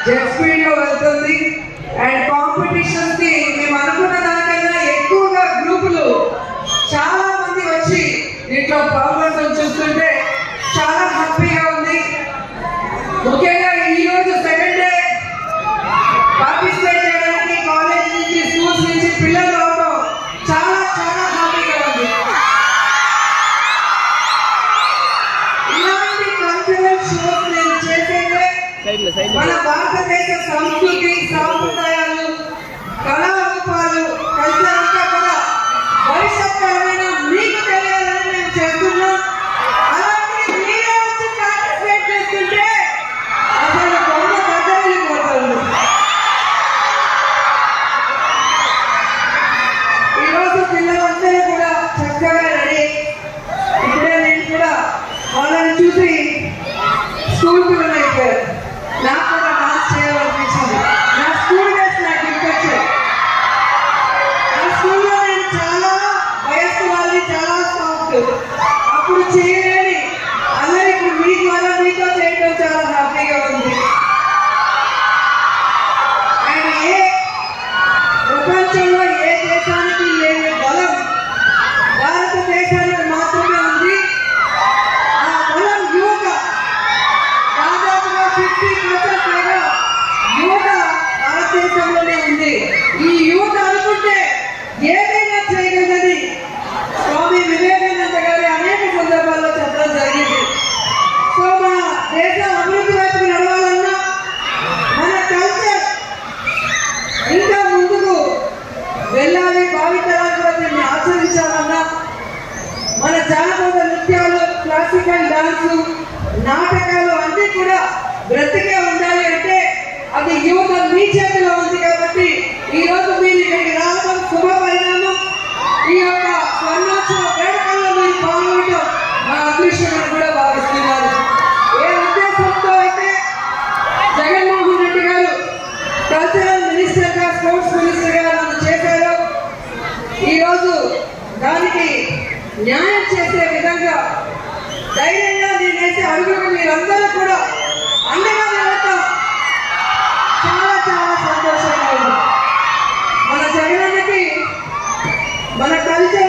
jet speed లో వెళ్తుంది and competition కి మేము అనుకున్న దానికన్నా ఎక్కువగా గ్రూపులు చాలా మంది వచ్చి దీంట్లో పాల్గొనడం చూస్తుంటే చాలా హ్యాపీగా ఉంది ముఖ్యంగా ఈ రోజు సెకండ్ డే పార్టిసిపేట్ చేయడానికి కాలేజ్ నుంచి స్కూల్స్ నుంచి పిల్లలు రావడం చాలా చాలా హ్యాపీగా ఉంది ఇలాంటి కల్చరల్ షోస్ నేను చేసేదే మన భారతదేశ సంస్కృతి సాంప్రదాయాలు కళారూపాలు కల్చర్ అంతా కూడా భవిష్యత్ తరమైన మీకు తెలియాలని మేము చేస్తున్నాం అలాంటి మీరే వచ్చి పార్టిసిపేట్ చేస్తుంటే అసలు బొమ్మ దగ్గరిపోతుంది ఈరోజు పిల్లలందరూ కూడా చక్కగా రెడీ ఇప్పుడే నేను కూడా వాళ్ళని చూసి స్కూల్ పిల్లలు అయిపోయారు నాకు కూడా డాన్స్ చేయాలనిపించింది నా స్కూల్ డేస్ నాకు గుర్తొచ్చాయి నా స్కూల్లో నేను చాలా వయస్సు వాళ్ళని చాలా సాఫ్ట్ అప్పుడు చేయలేని అందరూ ఇప్పుడు మీ ద్వారా మీతో చేయడం చాలా హ్యాపీగా ఉంది అండ్ ఏ ప్రపంచంలో ఏ దేశానికి లేని బలం భారతదేశానికి మాత్రమే ఉంది ఆ బలం యువత దాదాపుగా ఫిఫ్టీ పర్సెంట్ పైగా యువత భారతదేశంలోనే ఉంది ఈ యువత అనుకుంటే ఏదైనా చేయగలదని స్వామి వివేకానంద గారి అనేక సందర్భాల్లో చెప్పడం జరిగింది సో మన దేశం అభివృద్ధి వైపు నడవాలన్నా మన కల్చర్ ఇంకా ముందుకు వెళ్ళాలి భావితరాలు కూడా దీన్ని ఆచరించాలన్నా మన జానపద నృత్యాలు క్లాసికల్ డాన్స్ నాటకాలు అన్ని కూడా బ్రతికే ఉండాలి అంటే అది యువత మీ చేతిలో ఉంది కాబట్టి ఈ రోజు మీరు ఇక్కడికి రావడం శుభ పరిణామం ఈ యొక్క స్వర్ణోత్సవ వేడుకల్లో మీరు పాల్గొనడం మా అదృష్టమని కూడా భావిస్తున్నారు ఏ ఉద్దేశంతో అయితే జగన్మోహన్ రెడ్డి గారు కల్చరల్ మినిస్టర్ గా స్పోర్ట్స్ మినిస్టర్ గా నన్ను చేశారు ఈరోజు దానికి న్యాయం చేసే విధంగా ధైర్యంగా నేనైతే అడుగులకు మీరందరూ కూడా అండగా నిలబడతాం చాలా చాలా సంతోషంగా ఉంది మన జగనన్నకి మన కల్చర్